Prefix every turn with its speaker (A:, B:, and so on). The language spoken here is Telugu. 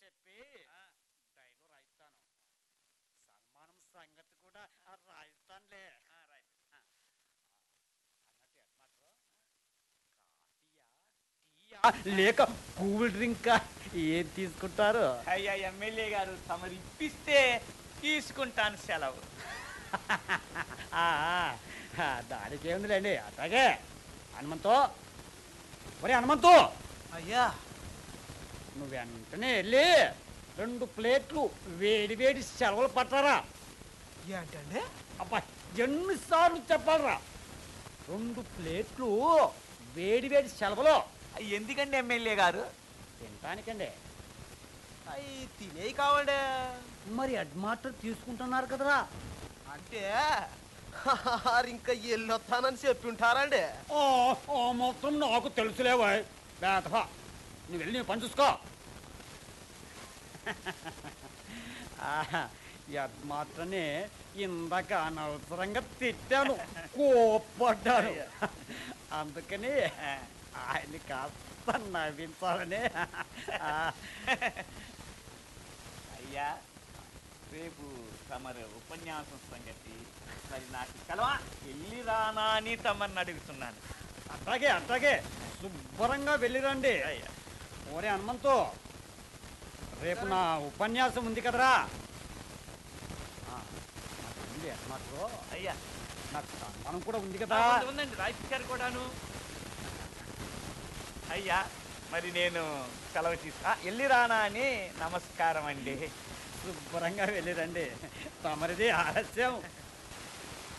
A: చెప్పి డైలో రాయిస్తాను సన్మానం సంగతి కూడా ఆ రాయిస్తానులే కాఫీయా టీయా లేక కూల్ డ్రింకా ఏం తీసుకుంటారు
B: అయ్యా ఎమ్మెల్యే గారు తమరు ఇప్పిస్తే తీసుకుంటాను సెలవు
A: ఆ, ఆ, దానికి ఏముందిలేండి అట్లాగే హనుమంతో ఒరే హనుమంతు
C: అయ్యా
A: నువ్వు వెంటనే వెళ్ళి రెండు ప్లేట్లు వేడి వేడి సెలవులు పట్టరా
C: ఏంటండి
A: అబ్బా ఎన్నిసార్లు చెప్పాలరా రెండు ప్లేట్లు వేడి వేడి సెలవులు
B: ఎందుకండి ఎమ్మెల్యే గారు
A: తినటానికండి
C: అవి తినేవి కావండి
A: మరి హెడ్ మాస్టర్ తీసుకుంటున్నారు కదరా
C: అంటే ఇంకా వెళ్ళొస్తానని చెప్పి ఉంటారండి
A: ఆ ఆ మాత్రం నాకు తెలుసులేవా బేతఫా నువ్వు వెళ్ళి నీ పని చూసుకో ఆహా, హెడ్ మాత్రమే ఇందాక అనవసరంగా తిట్టాను కోప్పడ్డాను అందుకని ఆయన్ని కాస్త నవ్వించాలని ఆ,
B: అయ్యా రేపు తమరు ఉపన్యాసం సంగతి మరి నాకు కలవా వెళ్ళి రానా అని తమని అడుగుతున్నాను
A: అట్లాగే అట్లాగే శుభ్రంగా వెళ్ళిరండి
B: అయ్యా
A: ఓరే హనుమంతు రేపు నా ఉపన్యాసం ఉంది కదరా ఆ, నాకు ఉంది హెడ్ మాస్టరు.
B: అయ్యా
A: నాకు సన్మానం కూడా ఉంది కదా
B: ఉంది, ఉందండి రాయిపించారు కూడాను అయ్యా మరి నేను సెలవు తీసు ఆ, వెళ్ళి రానా అని నమస్కారం అండి
A: శుభ్రంగా వెళ్ళిరండి తమరిది ఆలస్యం